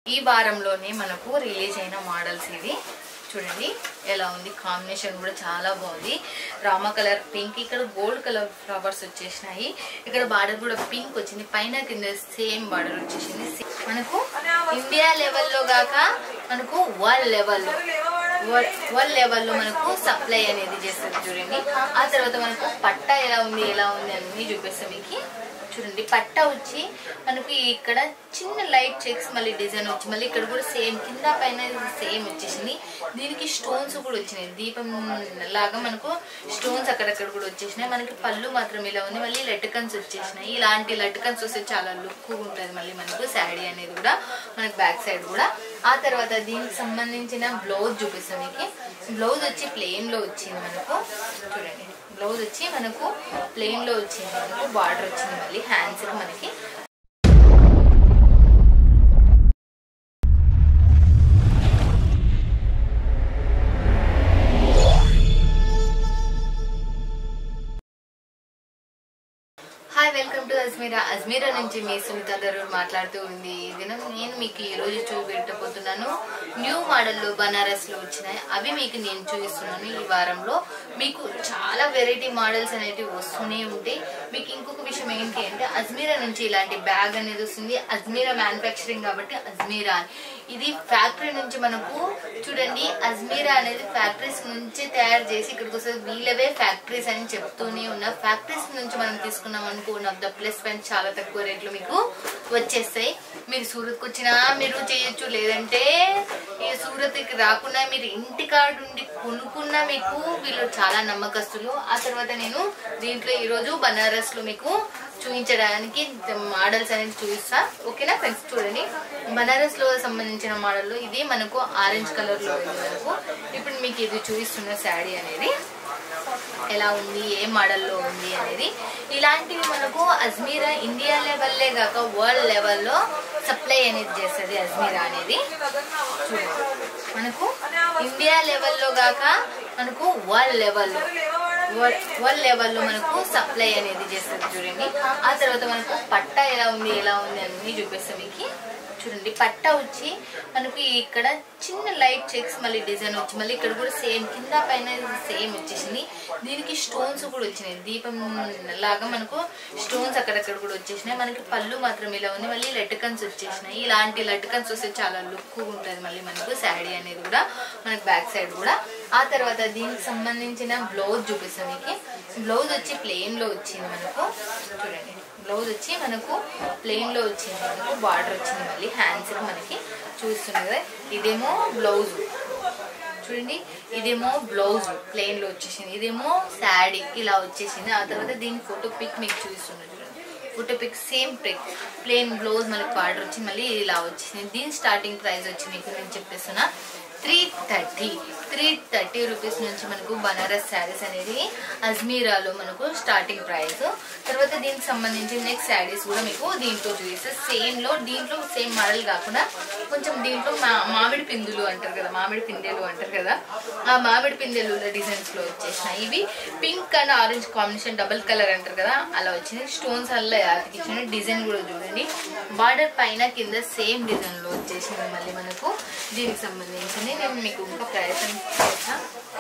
ఈ వారంలోనే మనకు రిలీజ్ అయిన మోడల్స్ ఇవి చూడండి ఎలా ఉంది కాంబినేషన్ కూడా చాలా బాగుంది రామ కలర్ పింక్ ఇక్కడ గోల్డ్ కలర్ ఫ్లవర్స్ వచ్చేసినాయి ఇక్కడ బార్డర్ కూడా పింక్ వచ్చింది పైన కింద సేమ్ బార్డర్ వచ్చేసింది మనకు ఇండియా లెవెల్లో గాక మనకు వరల్డ్ లెవెల్లో వరల్డ్ లెవెల్లో మనకు సప్లై అనేది చేస్తారు చూడండి ఆ తర్వాత మనకు పట్టా ఎలా ఉంది ఎలా ఉంది అన్ని చూపిస్తాం మీకు చూడండి పట్టా వచ్చి మనకి ఇక్కడ చిన్న లైట్ చెక్స్ మళ్ళీ డిజైన్ వచ్చి మళ్ళీ ఇక్కడ కూడా సేమ్ కింద పైన సేమ్ వచ్చేసింది దీనికి స్టోన్స్ కూడా వచ్చినాయి దీపం లాగా మనకు స్టోన్స్ అక్కడక్కడ కూడా వచ్చేసినాయి మనకి పళ్ళు మాత్రం ఇలా ఉంది మళ్ళీ లెటకన్స్ వచ్చేసినాయి ఇలాంటి లెటకన్స్ వస్తే చాలా లుక్ ఉంటుంది మళ్ళీ మనకు శాడీ అనేది కూడా మనకి బ్యాక్ సైడ్ కూడా ఆ తర్వాత దీనికి సంబంధించిన బ్లౌజ్ చూపిస్తాం మీకు బ్లౌజ్ వచ్చి ప్లెయిన్ లో వచ్చింది మనకు చూడండి బ్లౌజ్ వచ్చి మనకు ప్లెయిన్ లో వచ్చింది మనకు బార్డర్ వచ్చింది మళ్ళీ హ్యాండ్స్ మనకి hi welcome to Ajmera Ajmera నుంచి మీ సునీత ధరూర్ మాట్లాడుతూ ఉంది ఈ దినం నేను మీకు ఈ రోజు చూపెట్టబోతున్నాను న్యూ మోడల్లో బనారస్ లో వచ్చినాయి అవి మీకు నేను చూపిస్తున్నాను ఈ వారంలో మీకు చాలా వెరైటీ మోడల్స్ అనేటివి వస్తూనే ఉంటాయి మీకు ఇంకొక విషయం ఏంటి అంటే అజ్మీరా నుంచి ఇలాంటి బ్యాగ్ అనేది వస్తుంది అజ్మీరా మ్యానుఫ్యాక్చరింగ్ కాబట్టి అజ్మీరా అని. ఇది ఫ్యాక్టరీ నుంచి మనకు చూడండి అజ్మీరా అనేది ఫ్యాక్టరీస్ నుంచి తయారు చేసి ఇక్కడికి వస్తుంది వీళ్ళవే ఫ్యాక్టరీస్ అని చెప్తూనే ఉన్న ఫ్యాక్టరీస్ నుంచి మనం తీసుకున్నాం అనుకో one of the plus point చాలా తక్కువ రేట్లు మీకు వచ్చేస్తాయి మీరు సూరత్కి వచ్చినా మీరు చేయొచ్చు లేదంటే ఈ సూరత్కి రాకుండా మీరు ఇంటి కార్డు ఉండి కొనుక్కున్నా మీకు వీళ్ళు చాలా నమ్మకస్తులు ఆ తర్వాత నేను దీంట్లో ఈరోజు బనారస్ లో మీకు చూపించడానికి మోడల్స్ అనేది చూపిస్తా ఓకేనా ఫ్రెండ్స్ చూడండి బనారస్ లో సంబంధించిన మోడల్ ఇది మనకు ఆరెంజ్ కలర్ లో ఉంది మనకు ఇప్పుడు మీకు ఇది చూపిస్తున్న శాడీ అనేది ఎలా ఉంది ఏ మోడల్లో ఉంది అనేది ఇలాంటివి మనకు అజ్మీరా ఇండియా లెవెల్లే కాక వరల్డ్ లెవెల్లో సప్లై అనేది చేస్తుంది అజ్మీరా అనేది చూడండి మనకు ఇండియా లెవెల్లో కాక మనకు వరల్డ్ లెవెల్లో వరల్డ్ లెవెల్లో మనకు సప్లై అనేది చేస్తుంది చూడండి ఆ తర్వాత మనకు పట్టా ఎలా ఉంది ఎలా ఉంది అన్ని చూపిస్తాం మీకు చూడండి పట్టా వచ్చి మనకి ఇక్కడ చిన్న లైట్ చెక్స్ మళ్ళీ డిజైన్ వచ్చి మళ్ళీ ఇక్కడ కూడా సేమ్ కింద పైన సేమ్ వచ్చేసింది దీనికి స్టోన్స్ కూడా వచ్చినాయి దీపం లాగా మనకు స్టోన్స్ అక్కడక్కడ కూడా వచ్చేసినాయి మనకి పళ్ళు మాత్రం ఇలా ఉంది మళ్ళీ లెటకన్స్ వచ్చేసినాయి ఇలాంటి లెటకన్స్ వస్తే చాలా లుక్ ఉంటుంది మళ్ళీ మనకు శాడీ అనేది కూడా మనకి బ్యాక్ సైడ్ కూడా ఆ తర్వాత దీనికి సంబంధించిన బ్లౌజ్ చూపిస్తాం మీకు బ్లౌజ్ వచ్చి ప్లెయిన్ లో వచ్చింది మనకు చూడండి బ్లౌజ్ వచ్చి మనకు ప్లెయిన్ లో వచ్చింది మనకు బార్డర్ వచ్చింది మళ్ళీ హ్యాండ్స్ మనకి చూస్తున్నారు కదా ఇదేమో బ్లౌజ్ చూడండి ఇదేమో బ్లౌజ్ ప్లెయిన్ లో వచ్చేసింది ఇదేమో శాడీ ఇలా వచ్చేసింది ఆ తర్వాత దీని ఫోటో పిక్ మీకు చూస్తున్నారు చూడండి photo pic same pic plain blouse మనకి బార్డర్ వచ్చి మళ్ళీ ఇలా వచ్చింది దీని స్టార్టింగ్ ప్రైస్ వచ్చి మీకు నేను చెప్పేస్తున్నా three thirty three thirty rupees నుంచి మనకు బనారస్ శారీస్ అనేది అజ్మీరాలో మనకు స్టార్టింగ్ ప్రైస్ తర్వాత దీనికి సంబంధించి నెక్స్ట్ శారీస్ కూడా మీకు దీంట్లో చూపిస్తే సేమ్ లో దీంట్లో సేమ్ మోడల్ కాకుండా కొంచెం దీంట్లో మా- మామిడి పిందులు అంటారు కదా మామిడి పిందెలు అంటారు కదా ఆ మామిడి పిందెలు డిజైన్స్ లో వచ్చేసినాయి ఇవి pink and orange combination double colour అంటారు కదా అలా వచ్చింది స్టోన్స్ అలా అతికిచ్చిన డిజైన్ కూడా చూడండి బార్డర్ పైన కింద సేమ్ డిజైన్ లో వచ్చేసింది మళ్ళీ మనకు దీనికి సంబంధించింది నేను మీకు ఇంకా ప్రయత్నం చేసా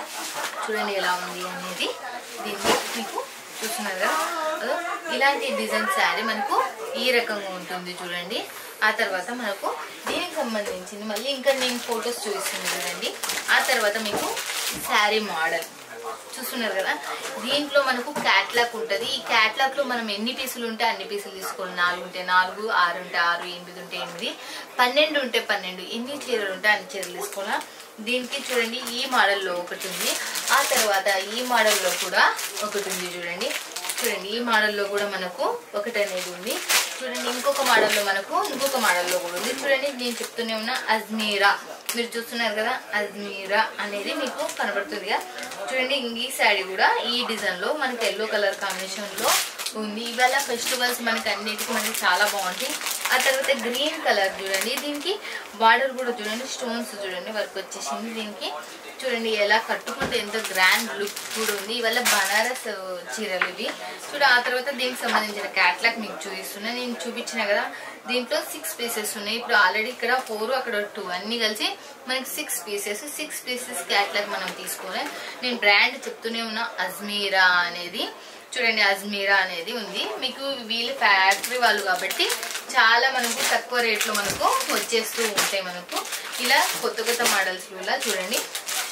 చూడండి ఎలా ఉంది అనేది దీన్ని మీకు చూస్తున్నారు కదా అదో ఇలాంటి డిజైన్ శారీ మనకు ఈ రకంగా ఉంటుంది చూడండి ఆ తర్వాత మనకు దీనికి సంబంధించింది మళ్ళీ ఇంకా నేను ఫొటోస్ చూపిస్తున్నాను చూడండి ఆ తర్వాత మీకు శారీ మోడల్ చూస్తున్నారు కదా దీంట్లో మనకు క్యాట్లాగ్ ఉంటుంది ఈ క్యాట్లాగ్ లో మనం ఎన్ని పీసులు ఉంటే అన్ని పీసులు తీసుకోవాలి నాలుగు ఉంటే నాలుగు ఆరు ఉంటే ఆరు ఎనిమిది ఉంటే ఎనిమిది పన్నెండు ఉంటే పన్నెండు ఎన్ని చీరలు ఉంటే అన్ని చీరలు తీసుకోవాలా దీనికి చూడండి ఈ మోడల్లో ఒకటి ఉంది ఆ తర్వాత ఈ మోడల్లో కూడా ఒకటి ఉంది చూడండి చూడండి ఈ మోడల్లో కూడా మనకు ఒకటి అనేది ఉంది చూడండి ఇంకొక మోడల్లో మనకు ఇంకొక మోడల్లో కూడా ఉంది చూడండి నేను చెప్తూనే ఉన్న అజ్మీరా మీరు చూస్తున్నారు కదా అజ్మీరా అనేది మీకు కనబడుతుంది కదా చూడండి ఈ శారీ కూడా ఈ డిజైన్ లో మనకి ఎల్లో కలర్ కాంబినేషన్ లో ఉంది ఇవాళ ఫెస్టివల్స్ మనకి అన్నిటికీ మనకి చాలా బాగుంటాయి ఆ తర్వాత గ్రీన్ కలర్ చూడండి దీనికి బార్డర్ కూడా చూడండి స్టోన్స్ చూడండి వర్క్ వచ్చేసింది దీనికి చూడండి ఎలా కట్టుకుంటే ఎంత గ్రాండ్ లుక్ కూడా ఉంది ఇవాళ బనారస్ చీరలు ఇవి చూడ ఆ తర్వాత దీనికి సంబంధించిన క్యాట్లాగ్ మీకు చూపిస్తున్నా నేను చూపించిన కదా దీంట్లో సిక్స్ పీసెస్ ఉన్నాయి ఇప్పుడు ఆల్రెడీ ఇక్కడ ఫోర్ అక్కడ టూ అన్ని కలిసి మనకి six pieces six pieces catalogue మనం తీసుకోవాలి నేను బ్రాండ్ చెప్తూనే ఉన్నా అజ్మీరా అనేది చూడండి అజ్మీరా అనేది ఉంది మీకు వీళ్ళు ఫ్యాక్టరీ వాళ్ళు కాబట్టి చాలా మనకు తక్కువ రేట్లో మనకు వచ్చేస్తూ ఉంటాయి మనకు ఇలా కొత్త కొత్త మోడల్స్ ఇలా చూడండి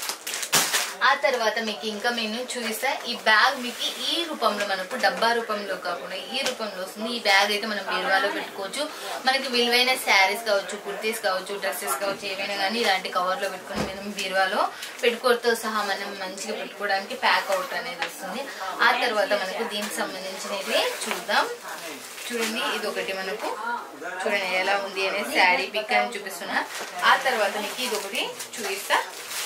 ఆ తర్వాత మీకు ఇంకా నేను చూపిస్తా ఈ బ్యాగ్ మీకు ఈ రూపంలో మనకు డబ్బా రూపంలో కాకుండా ఈ రూపంలో వస్తుంది ఈ బ్యాగ్ అయితే మనం బీరువాలో పెట్టుకోవచ్చు మనకి విలువైన శారీస్ కావచ్చు కుర్తీస్ కావచ్చు డ్రెస్సెస్ కావచ్చు ఏవైనా కానీ ఇలాంటి కవర్లో పెట్టుకొని మనం బీరువాలో పెట్టుకోవడంతో సహా మనం మంచిగా పెట్టుకోవడానికి ప్యాక్ అవుట్ అనేది వస్తుంది ఆ తర్వాత మనకు దీనికి సంబంధించినవి చూద్దాం చూడండి ఇది ఒకటి మనకు చూడండి ఎలా ఉంది అనేది శారీ పిక్ అని చూపిస్తున్నా ఆ తర్వాత మీకు ఇది ఒకటి చూపిస్తా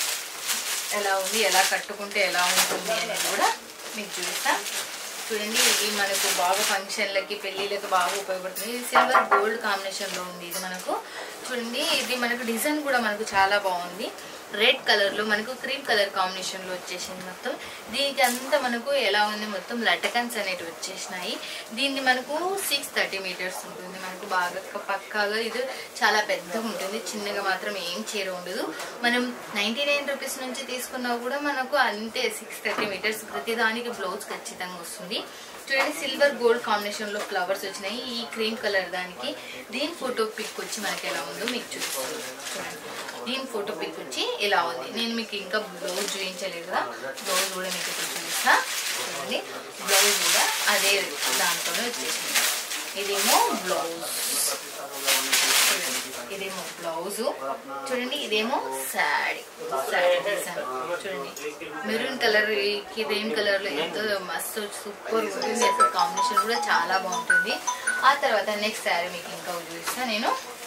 ఎలా ఉంది ఎలా కట్టుకుంటే ఎలా ఉంటుంది అనేది కూడా మీకు చూపిస్తా చూడండి ఇది మనకు బాగా ఫంక్షన్లకి పెళ్ళిళ్ళకి బాగా ఉపయోగపడుతుంది ఇది సిల్వర్ గోల్డ్ కాంబినేషన్లో ఉంది ఇది మనకు చూడండి ఇది మనకు డిజైన్ కూడా మనకు చాలా బాగుంది రెడ్ కలర్లో మనకు క్రీమ్ కలర్ కాంబినేషన్లో వచ్చేసింది మొత్తం దీనికి అంతా మనకు ఎలా ఉంది మొత్తం లటకన్స్ అనేవి వచ్చేసినాయి దీన్ని మనకు సిక్స్ థర్టీ మీటర్స్ ఉంటుంది మనకు బాగా పక్కాగా ఇది చాలా పెద్దగా ఉంటుంది చిన్నగా మాత్రం ఏం చీర ఉండదు మనం నైంటీ నైన్ రూపీస్ నుంచి తీసుకున్నా కూడా మనకు అంతే సిక్స్ థర్టీ మీటర్స్ ప్రతి దానికి బ్లౌజ్ ఖచ్చితంగా వస్తుంది చూడండి సిల్వర్ గోల్డ్ కాంబినేషన్ లో ఫ్లవర్స్ వచ్చినాయి ఈ క్రీమ్ కలర్ దానికి దీని ఫోటో పిక్ వచ్చి మనకి ఎలా ఉందో మీకు చూపిస్తాను చూడండి దీని ఫోటో పిక్ వచ్చి ఇలా ఉంది నేను మీకు ఇంకా బ్లౌజ్ చూపించలేదు కదా బ్లౌజ్ కూడా మీకు ఇప్పుడు చూపిస్తా చూడండి బ్లౌజ్ కూడా అదే దాంతోనే వచ్చేసింది ఇదేమో బ్లౌజ్ చూడండి ఇదేమో బ్లౌజ్ చూడండి ఇదేమో శారీ శారీ డిజైన్ చూడండి మెరూన్ కలర్ క్రీమ్ కలర్ లో ఎంతో మస్తు సూపర్ ఉంటుంది అసలు కాంబినేషన్ కూడా చాలా బాగుంటుంది ఆ తర్వాత నెక్స్ట్ శారీ మీకు ఇంకా చూపిస్తా నేను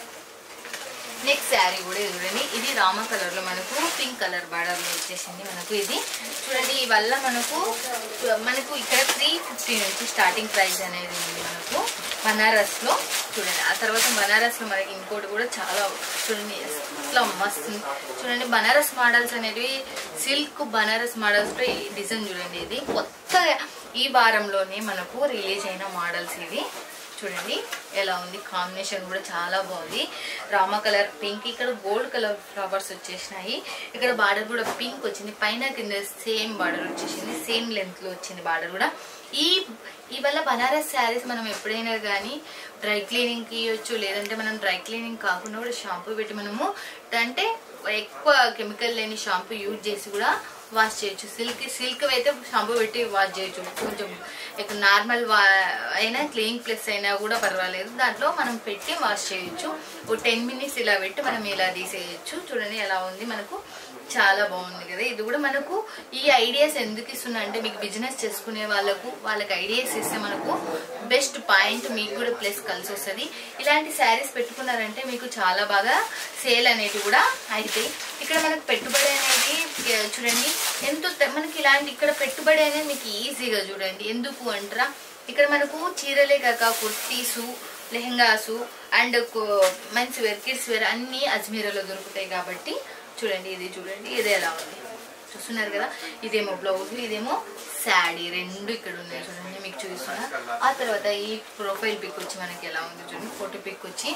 నెక్స్ట్ శారీ కూడా ఇది చూడండి ఇది రామ కలర్ లో మనకు పింక్ కలర్ బార్డర్ లో వచ్చేసింది మనకు ఇది చూడండి ఈ వల్ల మనకు మనకు ఇక్కడ త్రీ ఫిఫ్టీ నుంచి స్టార్టింగ్ ప్రైస్ అనేది ఉంది మనకు బనారస్ లో చూడండి ఆ తర్వాత బనారస్ లో మనకి ఇంకోటి కూడా చాలా చూడండి అసలు మస్తు ఉంది. చూడండి బనారస్ మోడల్స్ అనేవి సిల్క్ బనారస్ మోడల్స్ లో ఈ డిజైన్ చూడండి ఇది కొత్త ఈ వారంలోనే మనకు రిలీజ్ అయిన మోడల్స్ ఇవి చూడండి ఎలా ఉంది కాంబినేషన్ కూడా చాలా బాగుంది రామ కలర్ పింక్ ఇక్కడ గోల్డ్ కలర్ ఫ్లవర్స్ వచ్చేసినాయి ఇక్కడ బార్డర్ కూడా పింక్ వచ్చింది పైన కింద సేమ్ బార్డర్ వచ్చేసింది సేమ్ లెంత్ లో వచ్చింది బార్డర్ కూడా ఈ ఇవల్ల బనారస్ శారీస్ మనం ఎప్పుడైనా కానీ డ్రై క్లీనింగ్ కి ఇవ్వచ్చు లేదంటే మనం డ్రై క్లీనింగ్ కాకుండా కూడా షాంపూ పెట్టి మనము అంటే ఎక్కువ కెమికల్ లేని షాంపూ యూజ్ చేసి కూడా వాష్ చేయొచ్చు సిల్క్ సిల్క్ అయితే షాంపూ పెట్టి వాష్ చేయొచ్చు కొంచెం ఇక నార్మల్ వా అయినా క్లీన్ ప్లస్ అయినా కూడా పర్వాలేదు దాంట్లో మనం పెట్టి వాష్ చేయొచ్చు ఓ టెన్ మినిట్స్ ఇలా పెట్టి మనం ఇలా తీసేయచ్చు చూడండి ఎలా ఉంది మనకు చాలా బాగుంది కదా ఇది కూడా మనకు ఈ ఐడియాస్ ఎందుకు ఇస్తున్నా అంటే మీకు బిజినెస్ చేసుకునే వాళ్ళకు వాళ్ళకి ఐడియాస్ ఇస్తే మనకు బెస్ట్ పాయింట్ మీకు కూడా ప్లస్ కలిసి వస్తుంది ఇలాంటి శారీస్ పెట్టుకున్నారంటే మీకు చాలా బాగా సేల్ అనేవి కూడా అవుతాయి ఇక్కడ మనకు పెట్టుబడి అనేది ఏ, చూడండి ఎంతో త- మనకి ఇలాంటి ఇక్కడ పెట్టుబడి అనేది మీకు ఈజీగా చూడండి ఎందుకు అంటారా ఇక్కడ మనకు చీరలే కాక కుర్తీసు లెహంగాసు అండ్ మంచి వేర్ కిడ్స్ వేర్ అన్ని అజ్మీరాలో దొరుకుతాయి కాబట్టి చూడండి ఇది చూడండి ఇది ఎలా ఉంది చూస్తున్నారు కదా ఇదేమో బ్లౌజ్ ఇదేమో శాడీ రెండు ఇక్కడ ఉన్నాయి చూడండి మీకు చూపిస్తున్నా ఆ తర్వాత ఈ ప్రొఫైల్ పిక్ వచ్చి మనకి ఎలా ఉంది చూడండి ఫోటో పిక్ వచ్చి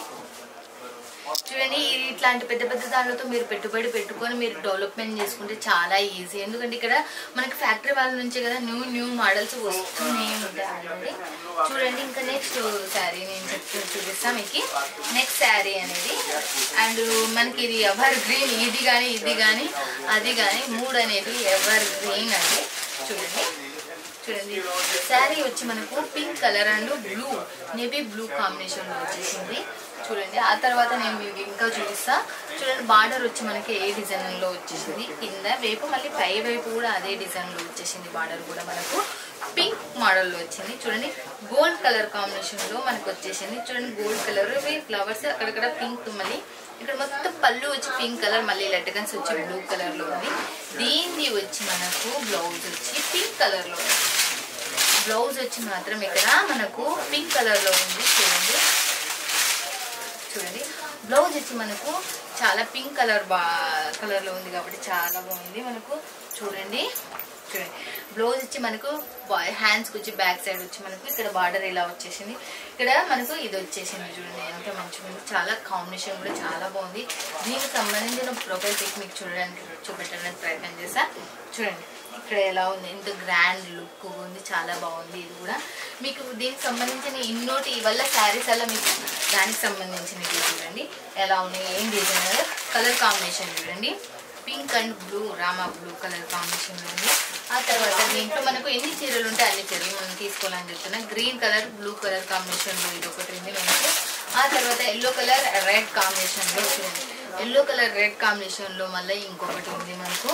చూడండి ఈ- ఇట్లాంటి పెద్ద పెద్ద దానిలతో మీరు పెట్టుబడి పెట్టుకొని మీరు డెవలప్మెంట్ చేసుకుంటే చాలా ఈజీ ఎందుకంటే ఇక్కడ మనకి ఫ్యాక్టరీ వాళ్ళ నుంచే కదా న్యూ న్యూ మోడల్స్ వస్తూనే ఉంటాయి ఆల్రెడీ చూడండి ఇంకా నెక్స్ట్ శారీ నేను చెప్తూ చూపిస్తాను మీకు నెక్స్ట్ శారీ అనేది అండ్ మనకి ఇది ఎవర్ గ్రీన్ ఇది కానీ ఇది కానీ అది కానీ మూడు అనేది ఎవర్ గ్రీన్ అండి చూడండి చూడండి శారీ వచ్చి మనకు pink colour and blue navy blue combination లో వచ్చేసింది చూడండి ఆ తర్వాత నేను మీకు ఇంకా చూపిస్తా చూడండి బార్డర్ వచ్చి మనకి ఏ డిజైన్ లో వచ్చేసింది కింద వైపు మళ్ళీ పై వైపు కూడా అదే డిజైన్ లో వచ్చేసింది బార్డర్ కూడా మనకు పింక్ మోడల్ లో వచ్చింది చూడండి గోల్డ్ కలర్ కాంబినేషన్ లో మనకు వచ్చేసింది చూడండి గోల్డ్ కలర్ ఫ్లవర్స్ అక్కడక్కడ పింక్ మళ్ళీ ఇక్కడ మొత్తం పళ్ళు వచ్చి పింక్ కలర్ మళ్ళీ లెటగన్స్ వచ్చి బ్లూ కలర్ లో ఉంది దీన్ని వచ్చి మనకు బ్లౌజ్ వచ్చి పింక్ కలర్ లో ఉంది బ్లౌజ్ వచ్చి మాత్రం ఇక్కడ మనకు పింక్ కలర్ లో ఉంది చూడండి చూడండి బ్లౌజ్ వచ్చి మనకు చాలా పింక్ కలర్ బా కలర్లో ఉంది కాబట్టి చాలా బాగుంది మనకు చూడండి చూడండి బ్లౌజ్ వచ్చి మనకు హ్యాండ్స్కి వచ్చి బ్యాక్ సైడ్ వచ్చి మనకు ఇక్కడ బార్డర్ ఇలా వచ్చేసింది ఇక్కడ మనకు ఇది వచ్చేసింది చూడండి ఎంత మంచిగా ఉంది చాలా కాంబినేషన్ కూడా చాలా బాగుంది దీనికి సంబంధించిన ప్రొఫైల్ పిక్ మీకు చూడడానికి చూపెట్టడానికి ప్రయత్నం చేసా చూడండి ఇక్కడ ఎలా ఉంది ఎంత గ్రాండ్ లుక్ ఉంది చాలా బాగుంది ఇది కూడా మీకు దీనికి సంబంధించిన ఇన్నోటి వల్ల శారీస్ అలా మీకు దానికి సంబంధించినవి చూడండి ఎలా ఉన్నాయి ఏం డిజైన్ కలర్ కాంబినేషన్ చూడండి పింక్ అండ్ బ్లూ రామా బ్లూ కలర్ కాంబినేషన్ ఉంది ఆ తర్వాత దీంట్లో మనకు ఎన్ని చీరలు ఉంటే అన్ని చీరలు మనం తీసుకోవాలని చెప్తున్నా green colour blue colour combination లో ఇది ఒకటి ఉంది మనకు ఆ తర్వాత ఎల్లో కలర్ రెడ్ కాంబినేషన్ లో చూడండి ఎల్లో కలర్ రెడ్ కాంబినేషన్ లో మళ్ళీ ఇంకొకటి ఉంది మనకు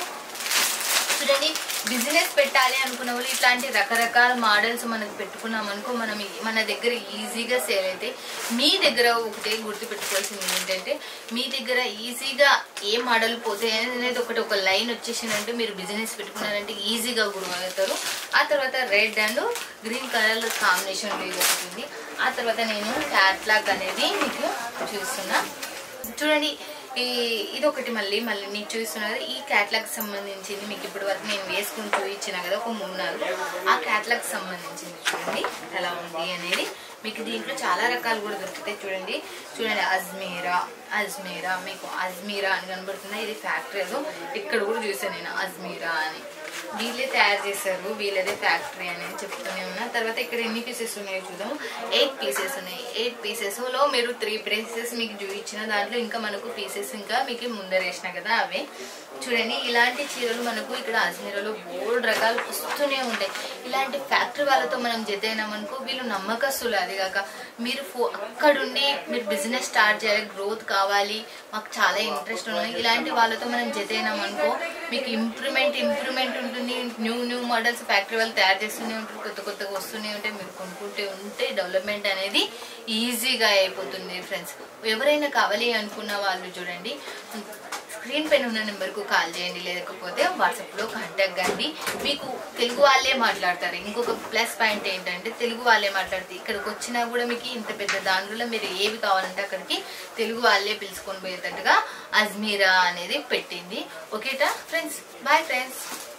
చూడండి బిజినెస్ పెట్టాలి అనుకున్న వాళ్ళు ఇట్లాంటి రకరకాల మోడల్స్ మనకు పెట్టుకున్నాం అనుకో మనం ఈ- మన దగ్గర ఈజీగా సేల్ అయితే మీ దగ్గర ఒకటే గుర్తు పెట్టుకోవాల్సింది ఏంటంటే మీ దగ్గర ఈజీగా ఏ మోడల్ పోతే అనేది ఒకటి ఒక లైన్ వచ్చేసిందంటే మీరు బిజినెస్ పెట్టుకున్నారంటే ఈజీగా గురువు అవుతారు ఆ తర్వాత red and green colour combination ఇది ఒకటి ఉంది ఆ తర్వాత నేను క్యాట్లాగ్ అనేది మీకు చూస్తున్నా చూడండి ఈ ఇది ఒకటి మళ్ళీ మళ్ళీ నీకు చూస్తున్నా కదా ఈ క్యాట్లాగ్ సంబంధించింది మీకు ఇప్పటి వరకు నేను వేసుకుని చూపించిన కదా ఒక మూడు నాలుగు ఆ క్యాట్లాగ్ సంబంధించింది చూడండి ఎలా ఉంది అనేది మీకు దీంట్లో చాలా రకాలు కూడా దొరుకుతాయి చూడండి చూడండి అజ్మీరా అజ్మీరా మీకు అజ్మీరా అని కనబడుతుంది ఇది ఫ్యాక్టరీలో ఇక్కడ కూడా చూసాను నేను అజ్మీరా అని వీళ్ళే తయారు చేశారు వీళ్ళదే ఫ్యాక్టరీ అనేది చెప్తూనే ఉన్నా తర్వాత ఇక్కడ ఎన్ని పీసెస్ ఉన్నాయో చూద్దాం ఎయిట్ పీసెస్ ఉన్నాయి ఎయిట్ పీసెస్ లో మీరు త్రీ పీసెస్ మీకు చూపించిన దాంట్లో ఇంకా మనకు పీసెస్ ఇంకా మీకు ముందర వేసిన కదా అవే చూడండి ఇలాంటి చీరలు మనకు ఇక్కడ అజ్మీరాలో బోల్డ్ రకాలు వస్తూనే ఉంటాయి ఇలాంటి ఫ్యాక్టరీ వాళ్ళతో మనం జతైనామనుకో వీళ్ళు నమ్మకస్తులు అది కాక మీరు ఫో అక్కడుండి మీరు బిజినెస్ స్టార్ట్ చేయాలి గ్రోత్ కావాలి మాకు చాలా ఇంట్రెస్ట్ ఉన్నాయి ఇలాంటి వాళ్ళతో మనం జతైనామనుకో మీకు ఇంప్రూవ్మెంట్ ఇంప్రూవ్మెంట్ ఉంటుంది న్యూ న్యూ మోడల్స్ ఫ్యాక్టరీ వాళ్ళు తయారు చేస్తూనే ఉంటారు కొత్త కొత్తగా వస్తూనే ఉంటాయి మీరు కొనుక్కుంటే ఉంటే డెవలప్మెంట్ అనేది ఈజీగా అయిపోతుంది ఫ్రెండ్స్ ఎవరైనా కావాలి అనుకున్న వాళ్ళు చూడండి స్క్రీన్ పైన ఉన్న నెంబర్కు కాల్ చేయండి లేకపోతే వాట్సాప్లో కాంటాక్ట్ కండి మీకు తెలుగు వాళ్ళే మాట్లాడతారు ఇంకొక ప్లస్ పాయింట్ ఏంటంటే తెలుగు వాళ్ళే మాట్లాడతారు ఇక్కడికి వచ్చినా కూడా మీకు ఇంత పెద్ద దాంట్లో మీరు ఏవి కావాలంటే అక్కడికి తెలుగు వాళ్ళే పిలుచుకొని పోయేటట్టుగా అజ్మీరా అనేది పెట్టింది ఓకేటా ఫ్రెండ్స్ బాయ్ ఫ్రెండ్స్